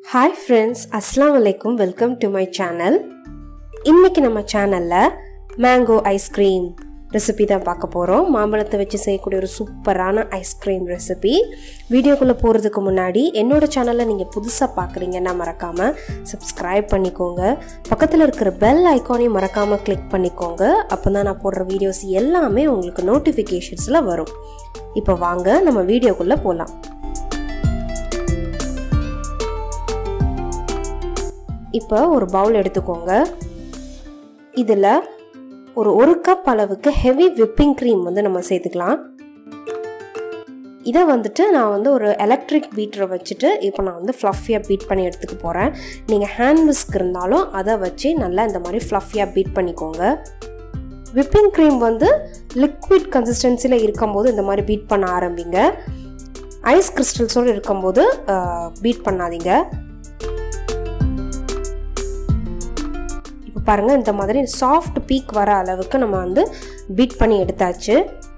Hi friends அஸ்லாம் வலைக்கும் welcome to my channel இன்னைக்கு நம்ம சேனலில் மேங்கோ ஐஸ்கிரீம் ரெசிபி தான் பார்க்க போகிறோம் மாம்பழத்தை வச்சு செய்யக்கூடிய ஒரு சூப்பரான ஐஸ்கிரீம் ரெசிபி வீடியோக்குள்ளே போகிறதுக்கு முன்னாடி என்னோட சேனலை நீங்கள் புதுசாக பார்க்குறீங்கன்னா மறக்காமல் சப்ஸ்கிரைப் பண்ணிக்கோங்க பக்கத்தில் இருக்கிற பெல் ஐக்கானையும் மறக்காமல் கிளிக் பண்ணிக்கோங்க அப்போ தான் நான் போடுற வீடியோஸ் எல்லாமே உங்களுக்கு நோட்டிஃபிகேஷன்ஸில் வரும் இப்போ வாங்க நம்ம வீடியோக்குள்ளே போகலாம் இப்போ ஒரு பவுல் எடுத்துக்கோங்க இதில் ஒரு ஒரு கப் அளவுக்கு ஹெவி விப்பிங் க்ரீம் வந்து நம்ம சேர்த்துக்கலாம் இதை வந்துட்டு நான் வந்து ஒரு எலக்ட்ரிக் பீட்டரை வச்சுட்டு இப்போ நான் வந்து ஃப்ளஃபியாக பீட் பண்ணி எடுத்துக்க போகிறேன் நீங்கள் ஹேண்ட் விஸ்க் இருந்தாலும் அதை வச்சு நல்லா இந்த மாதிரி ஃப்ளஃபியாக பீட் பண்ணிக்கோங்க விப்பிங் க்ரீம் வந்து லிக்விட் கன்சிஸ்டன்சியில் இருக்கும்போது இந்த மாதிரி பீட் பண்ண ஆரம்பிங்க ஐஸ் கிறிஸ்டல்ஸோடு இருக்கும்போது பீட் பண்ணாதீங்க இப்போ பாருங்கள் இந்த மாதிரி சாஃப்ட் பீக் வர அளவுக்கு நம்ம வந்து பீட் பண்ணி எடுத்தாச்சு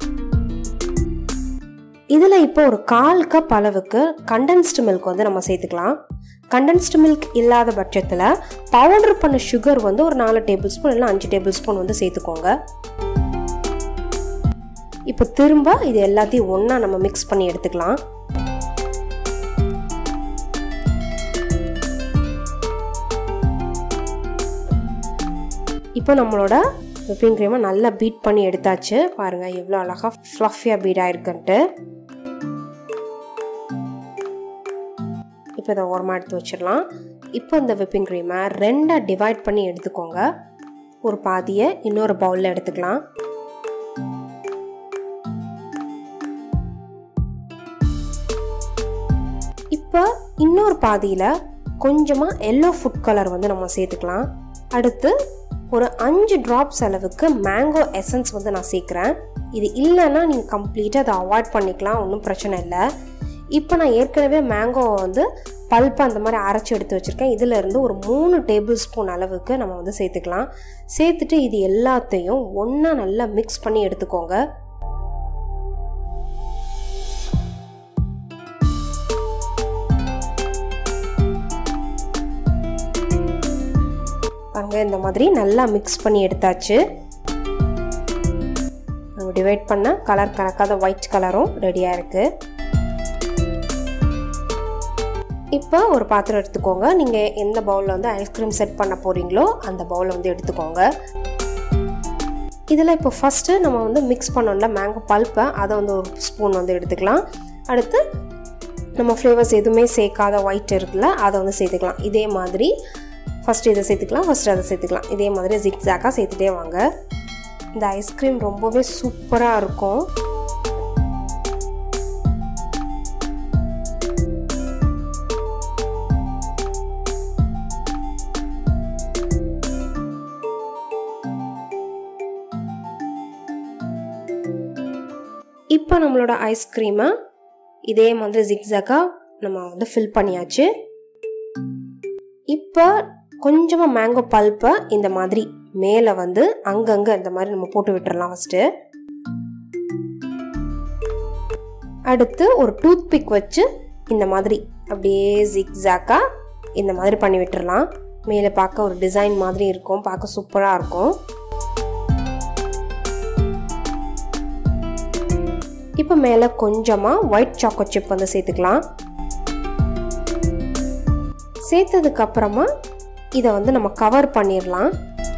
இதில் இப்போ ஒரு கால் கப் அளவுக்கு கண்டென்ஸ்டு மில்க் வந்து நம்ம சேர்த்துக்கலாம் கண்டென்ஸ்டு மில்க் இல்லாத பட்சத்தில் பவுடர் பண்ண சுகர் வந்து ஒரு நாலு டேபிள் ஸ்பூன் இல்லை அஞ்சு டேபிள் ஸ்பூன் வந்து சேர்த்துக்கோங்க இப்போ திரும்ப இது எல்லாத்தையும் ஒன்றா நம்ம மிக்ஸ் பண்ணி எடுத்துக்கலாம் இப்போ நம்மளோட விப்பிங் க்ரீமை நல்லா பீட் பண்ணி எடுத்தாச்சு பாருங்கள் எவ்வளோ அழகாக ஃப்ளஃபியாக பீட் ஆயிருக்குன்ட்டு இப்போ இதை ஓரமாக எடுத்து வச்சிடலாம் இப்போ இந்த விப்பிங் க்ரீமை ரெண்டாக டிவைட் பண்ணி எடுத்துக்கோங்க ஒரு பாதியை இன்னொரு பவுலில் எடுத்துக்கலாம் இப்போ இன்னொரு பாதியில் கொஞ்சமாக எல்லோ ஃபுட் கலர் வந்து நம்ம சேர்த்துக்கலாம் அடுத்து ஒரு அஞ்சு ட்ராப்ஸ் அளவுக்கு மேங்கோ எசன்ஸ் வந்து நான் சேர்க்குறேன் இது இல்லைன்னா நீங்கள் கம்ப்ளீட்டாக அதை அவாய்ட் பண்ணிக்கலாம் ஒன்றும் பிரச்சனை இல்லை இப்போ நான் ஏற்கனவே மேங்கோவை வந்து பல்ப்பு அந்த மாதிரி அரைச்சி எடுத்து வச்சுருக்கேன் இதிலேருந்து ஒரு மூணு டேபிள் ஸ்பூன் அளவுக்கு நம்ம வந்து சேர்த்துக்கலாம் சேர்த்துட்டு இது எல்லாத்தையும் ஒன்றா நல்லா மிக்ஸ் பண்ணி எடுத்துக்கோங்க பாருங்க இந்த மாதிரி நல்லா மிக்ஸ் பண்ணி எடுத்தாச்சு நம்ம டிவைட் பண்ண கலர் கலக்காத ஒயிட் கலரும் ரெடியாக இருக்குது இப்போ ஒரு பாத்திரம் எடுத்துக்கோங்க நீங்கள் எந்த பவுலில் வந்து ஐஸ்கிரீம் செட் பண்ண போகிறீங்களோ அந்த பவுலை வந்து எடுத்துக்கோங்க இதில் இப்போ ஃபஸ்ட்டு நம்ம வந்து மிக்ஸ் பண்ணோம்ல மேங்கோ பல்ப்பை அதை வந்து ஒரு ஸ்பூன் வந்து எடுத்துக்கலாம் அடுத்து நம்ம ஃப்ளேவர்ஸ் எதுவுமே சேர்க்காத ஒயிட் இருக்குல்ல அதை வந்து சேர்த்துக்கலாம் இதே மாதிரி ஃபஸ்ட்டு இதை சேர்த்துக்கலாம் ஃபஸ்ட்டு அதை சேர்த்துக்கலாம் இதே மாதிரி ஜிக்ஸாக்காக சேர்த்துட்டே வாங்க இந்த ஐஸ்கிரீம் ரொம்பவே சூப்பராக இருக்கும் இப்போ நம்மளோட ஐஸ்கிரீமை இதே மாதிரி ஜிக்ஸாக்காக நம்ம வந்து ஃபில் பண்ணியாச்சு இப்போ கொஞ்சமாக மேங்கோ பல்ப்பை இந்த மாதிரி மேலே வந்து அங்கங்கே இந்த மாதிரி நம்ம போட்டு விட்டுறலாம் ஃபஸ்ட்டு அடுத்து ஒரு டூத் பிக் வச்சு இந்த மாதிரி அப்படியே ஜிக்ஸாக்காக இந்த மாதிரி பண்ணி விட்டுறலாம் மேலே பார்க்க ஒரு டிசைன் மாதிரி இருக்கும் பார்க்க சூப்பராக இருக்கும் இப்போ மேலே கொஞ்சமாக ஒயிட் சாக்கோ சிப் வந்து சேர்த்துக்கலாம் சேர்த்ததுக்கு அப்புறமா இதை வந்து நம்ம கவர் பண்ணிடலாம்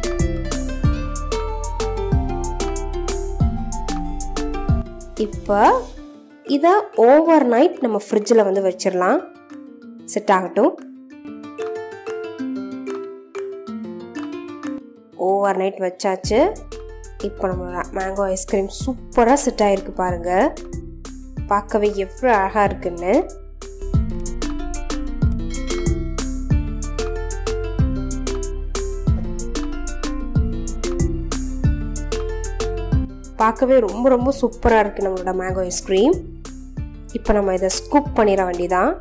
இப்போ இதை ஓவர் நைட் நம்ம ஃப்ரிட்ஜில் வந்து வச்சிடலாம் செட் ஆகட்டும் ஓவர் நைட் வச்சாச்சு இப்போ நம்மளோட மேங்கோ ஐஸ்கிரீம் சூப்பராக செட் ஆகிருக்கு பாருங்கள் பார்க்கவே எவ்வளோ அழகாக இருக்குன்னு பார்க்கவே ரொம்ப ரொம்ப சூப்பராக இருக்குது நம்மளோட மேங்கோ ஐஸ்கிரீம் இப்போ நம்ம இதை ஸ்கூப் பண்ணிட வேண்டியதான்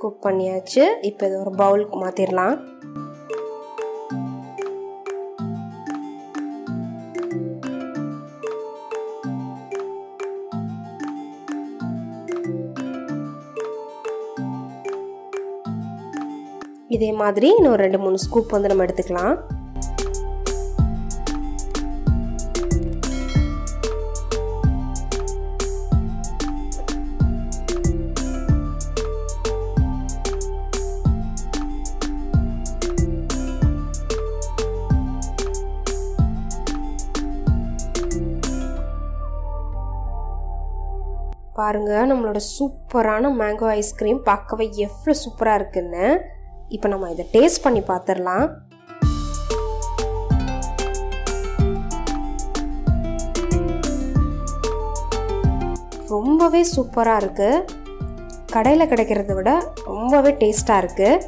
ஸ்கூப் பண்ணியாச்சு இப்போ இது ஒரு பவுலுக்கு மாற்றிடலாம் இதே மாதிரி இன்னும் ரெண்டு மூணு ஸ்கூப் வந்து நம்ம எடுத்துக்கலாம் பாருங்க நம்மளோட சூப்பரான மேங்கோ ஐஸ்கிரீம் பார்க்கவே எவ்வளோ சூப்பராக இருக்குன்னு இப்போ நம்ம இதை டேஸ்ட் பண்ணி பார்த்துடலாம் ரொம்பவே சூப்பராக இருக்குது கடையில் கிடைக்கிறத விட ரொம்பவே டேஸ்ட்டாக இருக்குது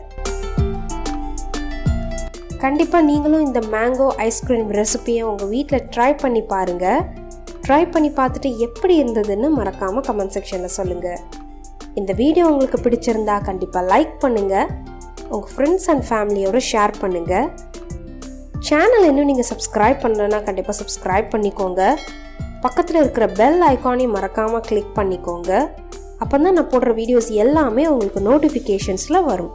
கண்டிப்பாக நீங்களும் இந்த மேங்கோ ஐஸ்கிரீம் ரெசிபியை உங்கள் வீட்டில் ட்ரை பண்ணி பாருங்கள் ட்ரை பண்ணி பார்த்துட்டு எப்படி இருந்ததுன்னு மறக்காமல் கமெண்ட் செக்ஷனில் சொல்லுங்கள் இந்த வீடியோ உங்களுக்கு பிடிச்சிருந்தா கண்டிப்பாக லைக் பண்ணுங்கள் உங்கள் ஃப்ரெண்ட்ஸ் அண்ட் ஃபேமிலியோடு ஷேர் பண்ணுங்கள் சேனல் இன்னும் நீங்கள் சப்ஸ்கிரைப் பண்ணலன்னா கண்டிப்பாக சப்ஸ்கிரைப் பண்ணிக்கோங்க பக்கத்தில் இருக்கிற பெல் ஐக்கானையும் மறக்காமல் கிளிக் பண்ணிக்கோங்க அப்போ தான் நான் போடுற வீடியோஸ் எல்லாமே உங்களுக்கு நோட்டிஃபிகேஷன்ஸில் வரும்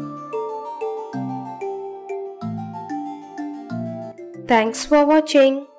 Thanks for watching.